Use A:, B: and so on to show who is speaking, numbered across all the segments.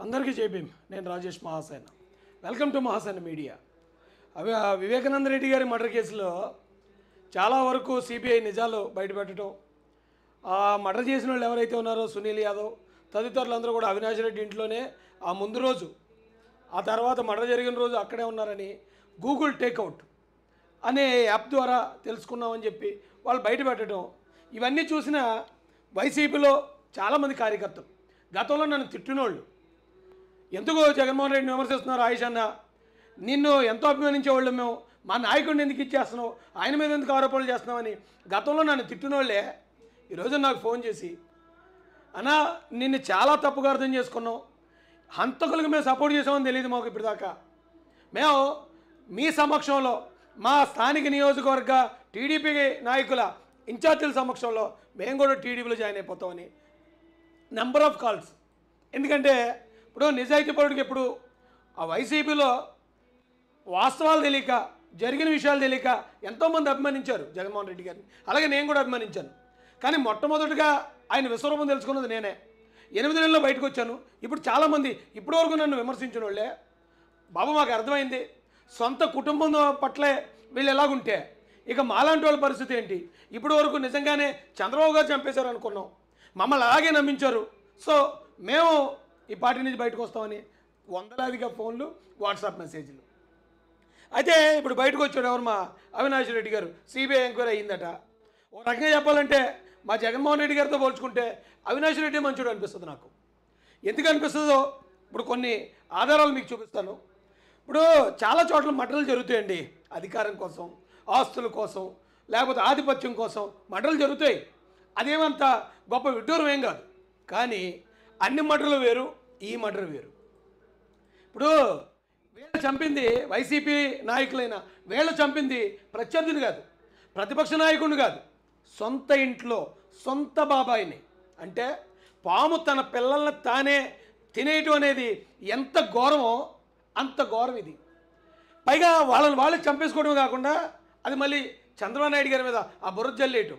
A: అందరికీ జైభీమ్ నేను Rajesh Mahasena welcome to Mahasena media అవి ఆ వివేకానంద రెడ్డి గారి మర్డర్ కేసులో చాలా వరకు సిబిఐ నిజాలు బయటపెట్టడం ఆ మర్డర్ చేసిన వాళ్ళు ఎవరైతే ఉన్నారో సునీల్ యాదవ్ తదితరులందరూ కూడా అవినాష్ రెడ్డి ఇంట్లోనే ఆ ముందు రోజు ఆ తర్వాత మర్డర్ జరిగిన రోజు అక్కడే ఉన్నారని గూగుల్ టేక్అవుట్ అనే యాప్ ద్వారా తెలుసుకున్నామని చెప్పి వాళ్ళు బయట పెట్టడం ఇవన్నీ చూసిన వైసీపీలో చాలామంది కార్యకర్తలు గతంలో నన్ను తిట్టినోళ్ళు ఎందుకు జగన్మోహన్ రెడ్డిని విమర్శిస్తున్నారు ఆయుష్ అన్న నిన్ను ఎంతో అభిమానించేవాళ్ళు మేము మా నాయకుడిని ఎందుకు ఇచ్చేస్తున్నావు ఆయన మీద ఎందుకు ఆరోపణలు చేస్తున్నామని గతంలో నన్ను తిట్టినోళ్ళే ఈరోజు నాకు ఫోన్ చేసి అన్నా నిన్ను చాలా తప్పుగా అర్థం చేసుకున్నాం హంతకులకు మేము సపోర్ట్ చేసామని తెలియదు మాకు ఇప్పటిదాకా మేము మీ సమక్షంలో మా స్థానిక నియోజకవర్గ టీడీపీ నాయకుల ఇన్ఛార్జీల సమక్షంలో మేము కూడా టీడీపీలో జాయిన్ అయిపోతామని నెంబర్ ఆఫ్ కాల్స్ ఎందుకంటే ఇప్పుడు నిజాయితీ పరుడికి ఎప్పుడు ఆ వైసీపీలో వాస్తవాలు తెలియక జరిగిన విషయాలు తెలియక ఎంతోమంది అభిమానించారు జగన్మోహన్ రెడ్డి గారిని అలాగే నేను కూడా అభిమానించాను కానీ మొట్టమొదటిగా ఆయన విశ్వరూపం తెలుసుకున్నది నేనే ఎనిమిది నెలల్లో బయటకు వచ్చాను ఇప్పుడు చాలామంది ఇప్పటివరకు నన్ను విమర్శించిన వాళ్ళే బాబు మాకు అర్థమైంది సొంత కుటుంబం పట్లే వీళ్ళు ఎలాగుంటే ఇక మాలాంటి వాళ్ళ పరిస్థితి ఏంటి ఇప్పటి వరకు నిజంగానే చంద్రబాబు గారు చంపేశారు అనుకున్నాం మమ్మల్ని అలాగే నమ్మించారు సో మేము ఈ పార్టీ నుంచి బయటకు వస్తామని వందలాదిగా ఫోన్లు వాట్సాప్ మెసేజ్లు అయితే ఇప్పుడు బయటకు వచ్చాడు ఎవరు మా అవినాష్ రెడ్డి గారు సిబిఐ ఎంక్వైరీ అయ్యిందట ఓ రకంగా చెప్పాలంటే మా జగన్మోహన్ రెడ్డి గారితో పోల్చుకుంటే అవినాష్ రెడ్డి మంచోడు అనిపిస్తుంది నాకు ఎందుకు అనిపిస్తుందో ఇప్పుడు కొన్ని ఆధారాలు మీకు చూపిస్తాను ఇప్పుడు చాలా చోట్ల మటలు జరుగుతాయండి అధికారం కోసం ఆస్తుల కోసం లేకపోతే ఆధిపత్యం కోసం మటలు జరుగుతాయి అదేమంత గొప్ప విడ్డూరం ఏం కాదు కానీ అన్ని మటలు వేరు ఈ మటర్ వేరు ఇప్పుడు వీళ్ళు చంపింది వైసీపీ నాయకులైన వీళ్ళు చంపింది ప్రత్యర్థిని కాదు ప్రతిపక్ష నాయకుడిని కాదు సొంత ఇంట్లో సొంత బాబాయిని అంటే పాము తన పిల్లల్ని తానే తినేయటం అనేది ఎంత ఘోరమో అంత ఘోరం ఇది పైగా వాళ్ళని వాళ్ళు చంపేసుకోవడమే కాకుండా అది మళ్ళీ చంద్రబాబు నాయుడు గారి మీద ఆ బుర్ర జల్లేయటం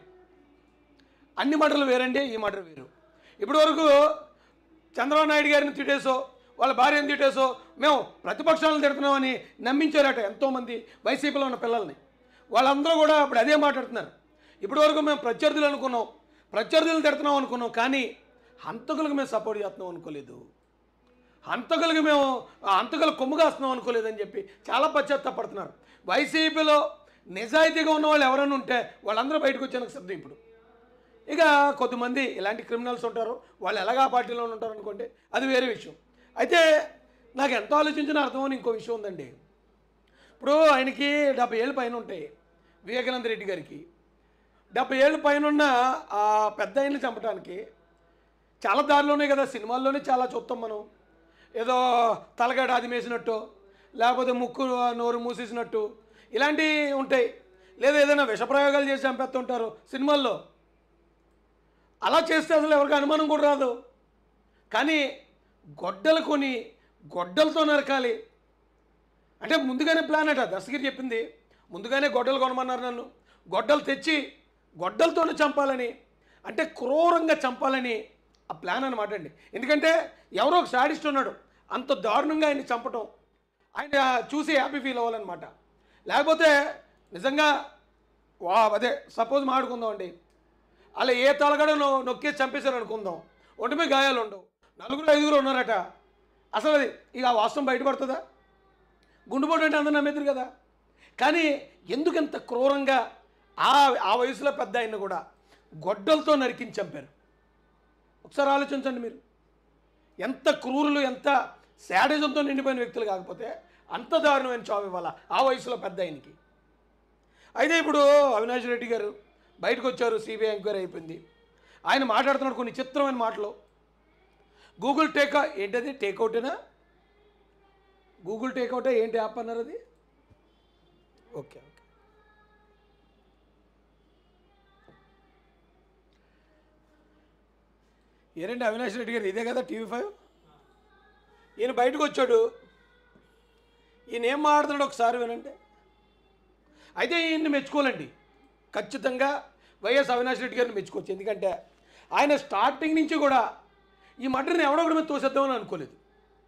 A: అన్ని మటలు వేరండి ఈ మటర్ వేరు ఇప్పటి వరకు చంద్రబాబు నాయుడు గారిని తిట్టేసో వాళ్ళ భార్యను తిట్టేసో మేము ప్రతిపక్షాలను తిడుతున్నామని నమ్మించారట ఎంతోమంది వైసీపీలో ఉన్న పిల్లల్ని వాళ్ళందరూ కూడా ఇప్పుడు అదే మాట్లాడుతున్నారు ఇప్పటి వరకు మేము ప్రత్యర్థులు అనుకున్నాం ప్రత్యర్థులను తిడుతున్నాం అనుకున్నాం కానీ హంతకులకు మేము సపోర్ట్ చేస్తున్నాం అనుకోలేదు హంతకులకు మేము ఆ హంతకులు కొమ్ము కాస్తున్నాం అనుకోలేదని చెప్పి చాలా పశ్చాత్తాపడుతున్నారు వైసీపీలో నిజాయితీగా ఉన్న వాళ్ళు ఎవరైనా ఉంటే వాళ్ళందరూ బయటకు వచ్చానికి సిద్ధం ఇప్పుడు ఇక కొంతమంది ఇలాంటి క్రిమినల్స్ ఉంటారు వాళ్ళు ఎలాగా పార్టీలో ఉంటారు అనుకోండి అది వేరే విషయం అయితే నాకు ఎంత ఆలోచించినా అర్థమని ఇంకో విషయం ఉందండి ఇప్పుడు ఆయనకి డెబ్బై ఏళ్ళు పైన ఉంటాయి వివేకానంద రెడ్డి గారికి డెబ్బై ఏళ్ళు పైన ఉన్న ఆ పెద్ద ఆయన్ని చంపడానికి చాలా దారిలో ఉన్నాయి కదా సినిమాల్లోనే చాలా చూస్తాం మనం ఏదో తలగడ అది మేసినట్టు లేకపోతే ముక్కు నోరు మూసేసినట్టు ఇలాంటివి ఉంటాయి లేదా ఏదైనా విషప్రయోగాలు చేసి చంపేస్తుంటారు సినిమాల్లో అలా చేస్తే అసలు ఎవరికి అనుమానం కూడా రాదు కానీ గొడ్డలు కొని గొడ్డలతో నరకాలి అంటే ముందుగానే ప్లాన్ అట దర్శగిరి చెప్పింది ముందుగానే గొడ్డలు కొనమన్నారు నన్ను గొడ్డలు తెచ్చి గొడ్డలతోనే చంపాలని అంటే క్రూరంగా చంపాలని ఆ ప్లాన్ అనమాట అండి ఎందుకంటే ఎవరో ఒక సాడిస్ట్ ఉన్నాడు అంత దారుణంగా ఆయన్ని చంపటం ఆయన చూసి హ్యాపీ ఫీల్ అవ్వాలన్నమాట లేకపోతే నిజంగా వా అదే సపోజ్ మాట్లాడుకుందాం అండి అలా ఏ తలగడ నొ- నొక్కేసి చంపేశారు అనుకుందాం ఒంటి మీద గాయాలు ఉండవు నలుగురు ఐదుగురు ఉన్నారట అసలు అది ఇక ఆ వాస్తవం బయటపడుతుందా గుండెపోటు అంటే అందరూ నమ్మేద్దరు కదా కానీ ఎందుకు ఇంత క్రూరంగా ఆ ఆ వయసులో పెద్ద ఆయన కూడా గొడ్డలతో నరికించి చంపారు ఒకసారి ఆలోచించండి మీరు ఎంత క్రూరులు ఎంత శాడిజంతో నిండిపోయిన వ్యక్తులు కాకపోతే అంత దారుణమైన చావు ఇవ్వాలా ఆ వయసులో పెద్ద ఆయనకి అయితే ఇప్పుడు అవినాష్ రెడ్డి గారు బయటకు వచ్చారు సిబిఐ ఎంక్వైరీ అయిపోయింది ఆయన మాట్లాడుతున్నాడు కొన్ని చిత్రమైన మాటలు గూగుల్ టేక్ ఏంటది టేక్అవుటేనా గూగుల్ టేక్అవుటే ఏంటి యాప్ అన్నారు అది ఓకే ఓకే ఏనండి అవినాష్ రెడ్డి గారు ఇదే కదా టీవీ ఫైవ్ ఈయన బయటకు వచ్చాడు ఈయన ఏం మాట్లాడుతున్నాడు ఒకసారి వినండి అయితే ఈయన్ని మెచ్చుకోవాలండి ఖచ్చితంగా వైఎస్ అవినాష్ రెడ్డి గారిని మెచ్చుకోవచ్చు ఎందుకంటే ఆయన స్టార్టింగ్ నుంచి కూడా ఈ మటర్ని ఎవడో ఒకటి మీద తోసేద్దామని అనుకోలేదు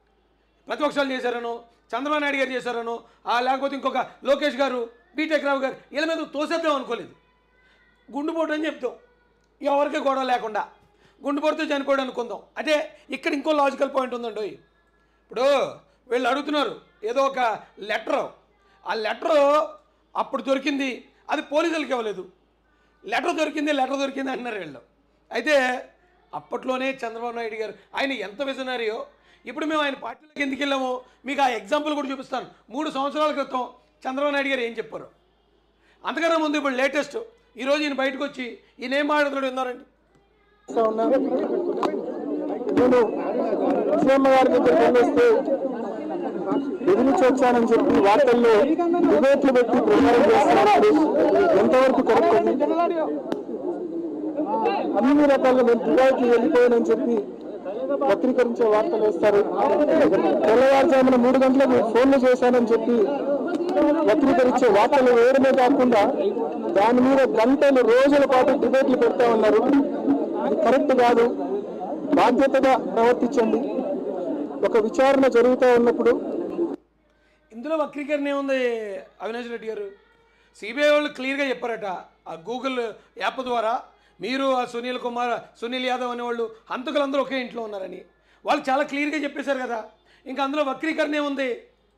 A: ప్రతిపక్షాలు చేశారనో చంద్రబాబు నాయుడు గారు చేశారనో ఆ లేకపోతే ఇంకొక లోకేష్ గారు బీటెక్ రావు గారు వీళ్ళ మీద తోసేద్దాం అనుకోలేదు గుండుపోటు అని చెప్తాం ఎవరికి గొడవ లేకుండా గుండుపోటుతో చనిపోయాడు అనుకుందాం అదే ఇక్కడ ఇంకో లాజికల్ పాయింట్ ఉందండి ఇప్పుడు వీళ్ళు అడుగుతున్నారు ఏదో ఒక లెటర్ ఆ లెటర్ అప్పుడు దొరికింది అది పోలీసులకు ఇవ్వలేదు లెటర్ దొరికింది లెటర్ దొరికింది అంటున్నారు వీళ్ళు అయితే అప్పట్లోనే చంద్రబాబు నాయుడు గారు ఆయన ఎంత విజనరీయో ఇప్పుడు మేము ఆయన పార్టీలోకి ఎందుకు వెళ్ళామో మీకు ఆ ఎగ్జాంపుల్ కూడా చూపిస్తాను మూడు సంవత్సరాల క్రితం చంద్రబాబు నాయుడు గారు ఏం చెప్పారు అంతకన్నా ముందు ఇప్పుడు లేటెస్ట్ ఈరోజు ఈయన బయటకు వచ్చి ఈయన ఏం మాట్లాడుతున్నాడు విన్నారండి
B: చేస్తా ఉన్నా నేను సీఎం గారి దగ్గరికి వెళ్ళొస్తే ఎదిరించి వచ్చానని చెప్పి వార్తల్లో డిబేట్లు పెట్టి ప్రచారం చేస్తున్నప్పుడు ఎంతవరకు కరెక్ట్ ఉంది అన్ని రకాలుగా నేను దుబాయ్కి వెళ్ళిపోయానని చెప్పి వక్రీకరించే వార్తలు వేస్తారు తెల్లవారుజామున మూడు గంటలకు ఫోన్లు చేశానని చెప్పి వక్రీకరించే వార్తలు వేయడమే కాకుండా దాని మీద గంటలు రోజుల పాటు డిబేట్లు పెడతా ఉన్నారు ఇది కరెక్ట్ కాదు బాధ్యతగా ప్రవర్తించండి ఒక విచారణ జరుగుతూ ఉన్నప్పుడు
A: ఇందులో వక్రీకరణ ఏముంది అవినాష్ రెడ్డి గారు సిబిఐ వాళ్ళు క్లియర్గా చెప్పారట ఆ గూగుల్ యాప్ ద్వారా మీరు ఆ సునీల్ కుమార్ సునీల్ యాదవ్ అనేవాళ్ళు హంతకులందరూ ఒకే ఇంట్లో ఉన్నారని వాళ్ళు చాలా క్లియర్గా చెప్పేశారు కదా ఇంకా అందులో వక్రీకరణ ఏముంది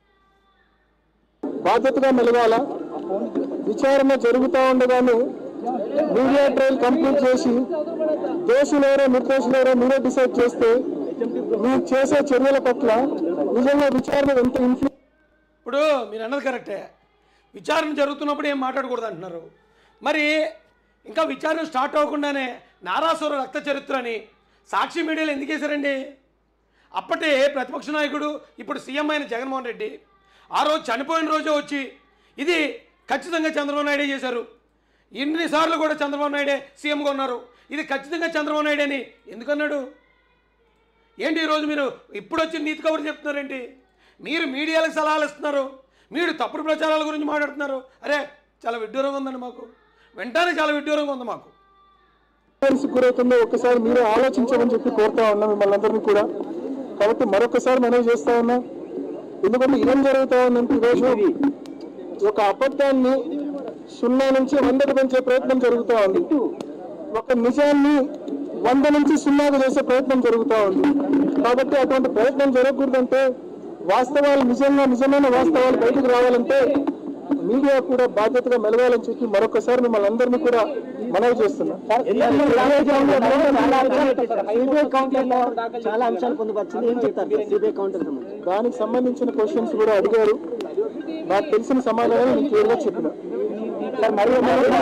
B: బాధ్యతగా మెలగాల విచారణ జరుగుతూ ఉండగానే మీడియా ట్రయల్ కంప్లీట్ చేసి దోషులేరో నిర్దోషులేరో మీరే డిసైడ్ చేస్తే మీరు చేసే చర్యల పట్ల నిజంగా విచారణ ఎంత ఇన్ఫ్లు
A: ఇప్పుడు మీరు అన్నది కరెక్టే విచారణ జరుగుతున్నప్పుడు ఏం మాట్లాడకూడదు అంటున్నారు మరి ఇంకా విచారణ స్టార్ట్ అవ్వకుండానే నారాసుర రక్త చరిత్ర అని సాక్షి మీడియాలో ఎందుకు వేశారండి అప్పటే ప్రతిపక్ష నాయకుడు ఇప్పుడు సీఎం అయిన జగన్మోహన్ రెడ్డి ఆ రోజు చనిపోయిన రోజే వచ్చి ఇది ఖచ్చితంగా చంద్రబాబు నాయుడే చేశారు ఇన్నిసార్లు కూడా చంద్రబాబు నాయుడే సీఎంగా ఉన్నారు ఇది ఖచ్చితంగా చంద్రబాబు నాయుడు అని ఎందుకన్నాడు ఏంటి ఈరోజు మీరు ఇప్పుడు వచ్చి నీతి కబుర్లు చెప్తున్నారేంటి మీరు మీడియాలకు సలహాలు ఇస్తున్నారు మీరు తప్పుడు ప్రచారాల గురించి మాట్లాడుతున్నారు అరే చాలా విడ్డూరంగా ఉందండి మాకు వెంటనే చాలా విడ్డూరంగా ఉంది మాకు
B: గురవుతుందో ఒక్కసారి మీరే ఆలోచించమని చెప్పి కోరుతా ఉన్నా మిమ్మల్ని అందరినీ కూడా కాబట్టి మరొకసారి మనవి చేస్తా ఉన్నా ఎందుకంటే ఏం జరుగుతా ఉందంటే ఈరోజు ఒక అబద్ధాన్ని సున్నా నుంచి వందకు పెంచే ప్రయత్నం జరుగుతూ ఉంది ఒక నిజాన్ని వంద నుంచి సున్నాకు చేసే ప్రయత్నం జరుగుతూ ఉంది కాబట్టి అటువంటి ప్రయత్నం జరగకూడదంటే వాస్తవాలు నిజంగా నిజమైన వాస్తవాలు బయటకు రావాలంటే మీడియా కూడా బాధ్యతగా మెలగాలని చెప్పి మరొకసారి మిమ్మల్ని అందరినీ కూడా మనవి చేస్తున్నా
C: సిబిఐ కౌంటర్ లో చాలా అంశాలు పొందుపరిచింది ఏం చెప్తారు సార్ సిబిఐ కౌంటర్ సంబంధించి
B: దానికి సంబంధించిన క్వశ్చన్స్ కూడా అడిగారు నాకు తెలిసిన సమాధానం నేను క్లియర్గా చెప్పిన
C: సార్ మరి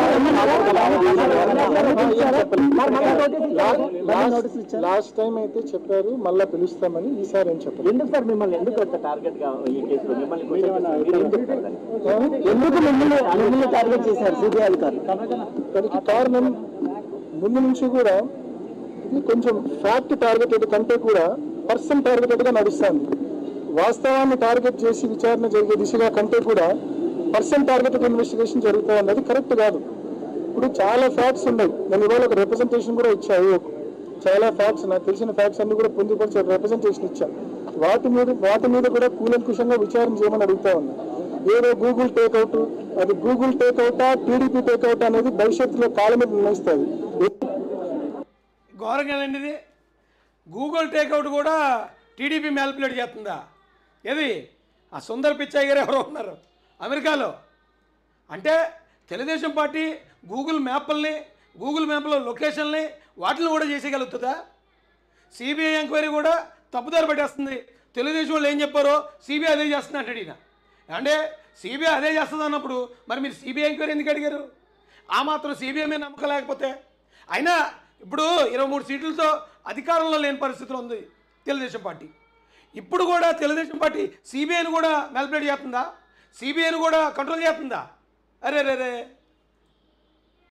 C: నోటీసులు ఇచ్చారు
B: లాస్ట్ టైం అయితే చెప్పారు మళ్ళా పిలుస్తామని ఈసారి ఏం చెప్పారు
C: ఎందుకు సార్ మిమ్మల్ని ఎందుకు అంత టార్గెట్ గా ఈ కేసులో మిమ్మల్ని క్వశ్చన్ చేశారు? మీరు ఏం చెప్తారు దానికి? ఎందుకు మిమ్మల్ని మిమ్మల్ని టార్గెట్ చేశారు సిబిఐ అధికారులు
B: దానికి కారణం ముందు నుంచి కూడా ఇది కొంచెం ఫ్యాక్ట్ టార్గెటెడ్ కంటే కూడా పర్సన్ టార్గెటెడ్ గా నడుస్తుంది వాస్తవాన్ని టార్గెట్ చేసి విచారణ జరిగే దిశగా కంటే కూడా పర్సన్ టార్గెటెడ్ ఇన్వెస్టిగేషన్ జరుగుతూ ఉన్నది కరెక్ట్ కాదు ఇప్పుడు చాలా ఫ్యాక్ట్స్ ఉన్నాయి నేను ఇవాళ ఒక రిప్రజెంటేషన్ కూడా ఇచ్చాను చాలా ఫ్యాక్ట్స్ నాకు తెలిసిన ఫ్యాక్ట్స్ అన్ని కూడా పొందుపరిచి రిప్రజెంటేషన్ ఇచ్చా వాటి మీద వాటి మీద కూడా కూలంకుషంగా విచారణ చేయమని అడుగుతా ఉన్నా ఏదో గూగుల్ టేక్అవుట్ అది గూగుల్ టేక్అవుటా టీడీపీ టేక్అవుట్ అనేది భవిష్యత్తులో కాలం మీద నిర్ణయిస్తుంది
A: ఘోరంగా ఏంటి ఇది గూగుల్ టేక్అవుట్ కూడా టీడీపీ మ్యాల్పులేట్ చేస్తుందా ఏది ఆ సుందర్ పిచ్చాయి గారు ఎవరో ఉన్నారు అమెరికాలో అంటే తెలుగుదేశం పార్టీ గూగుల్ మ్యాప్ల్ని గూగుల్ మ్యాప్లో లొకేషన్ని వాటిని కూడా చేసేయగలుగుతుందా సిబిఐ ఎంక్వైరీ కూడా తప్పుదారి పట్టేస్తుంది తెలుగుదేశం వాళ్ళు ఏం చెప్పారో సిబిఐ అదే చేస్తుంది అంటాడు ఈయన అంటే సిబిఐ అదే చేస్తుంది అన్నప్పుడు మరి మీరు సిబిఐ ఎంక్వైరీ ఎందుకు అడిగారు ఆ మాత్రం సిబిఐ మీద నమ్మకం లేకపోతే అయినా ఇప్పుడు ఇరవై మూడు సీట్లతో అధికారంలో లేని పరిస్థితిలో ఉంది తెలుగుదేశం పార్టీ ఇప్పుడు కూడా తెలుగుదేశం పార్టీ సిబిఐని కూడా మెల్పరేట్ చేస్తుందా సిబిఐని కూడా కంట్రోల్ చేస్తుందా అరే రే రే